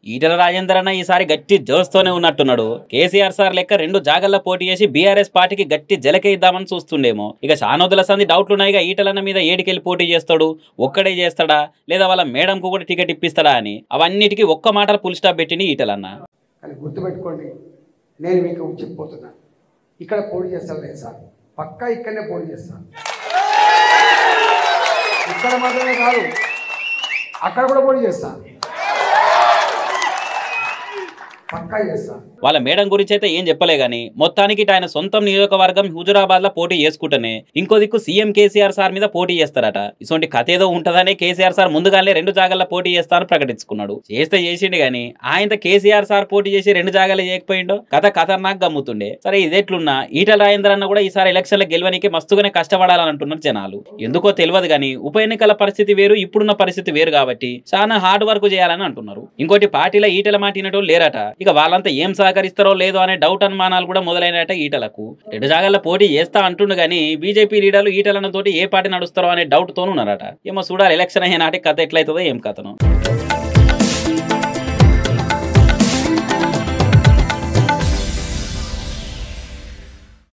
ఈటల రాజేందర్ అన్న ఈసారి గట్టి జోస్తోనే ఉన్నట్టున్నాడు కేసీఆర్ సార్ లెక్క రెండు జాగల్లో పోటీ చేసి బీఆర్ఎస్ పార్టీకి గట్టి జలకే ఇద్దామని చూస్తుండేమో ఇక శానోదుల సంది డౌట్లు ఉన్నాయిగా ఈటలన్న మీద ఏడికెళ్ళి పోటీ చేస్తాడు ఒక్కడే చేస్తాడా లేదా వాళ్ళ మేడంకు కూడా టికెట్ ఇప్పిస్తాడా అని అవన్నిటికీ ఒక్క మాటలు పుల్ స్టాప్ పెట్టింది ఈటలన్న కానీ గుర్తుపెట్టుకోండి నేను మీకు చెప్పిపోతున్నాను ఇక్కడ పోటీ చేస్తాను లేదు సార్ పక్కా ఇక్కడనే పోటీ చేస్తాను ఇక్కడ మాత్రమే కాదు అక్కడ కూడా పోటీ చేస్తాను పక్కా చేస్తాను వాళ్ళ మేడం గురించి అయితే ఏం చెప్పలే గాని మొత్తానికి ఇటు ఆయన సొంతం నియోజకవర్గం హుజురాబాద్ లో పోటీ చేసుకుంటేనే ఇంకో దిక్కు సీఎం కేసీఆర్ సార్ మీద పోటీ చేస్తారట ఇటువంటి కథ ఏదో ఉంటదనే కేసీఆర్ సార్ ముందుగానే రెండు జాగాల్లో పోటీ చేస్తానని ప్రకటించుకున్నాడు చేస్తే చేసిండు గాని ఆయనతో కేసీఆర్ సార్ పోటీ చేసి రెండు జాగాలు చేయకపోయిండో కథ ఖతర్నాక్ గమ్ముతుండే సరే ఇదెట్లున్నా ఈటల రాజేందర్ అన్న కూడా ఈసారి ఎలక్షన్లు గెలవనికి మస్తుగానే కష్టపడాలని అంటున్నారు జనాలు ఎందుకో తెలియదు గాని ఉప ఎన్నికల పరిస్థితి వేరు ఇప్పుడున్న పరిస్థితి వేరు కాబట్టి చాలా హార్డ్ వర్క్ చేయాలని అంటున్నారు ఇంకోటి పార్టీలో ఈటల మాట వినటోళ్ళు లేరట ఇక వాళ్ళంతా ఏం సహకరిస్తారో లేదో అనే డౌట్ అనుమానాలు కూడా మొదలైనట ఈటలకు రెండు జాగాల్లో పోటీ చేస్తా అంటుండు గానీ బీజేపీ లీడర్లు ఈటలన తోటి ఏ పార్టీ నడుస్తారో అనే డౌట్ తోనున్నారట ఏమో చూడాలి ఎలక్షన్ అయిన నాటి కథ ఎట్లయితుందో ఏం కథను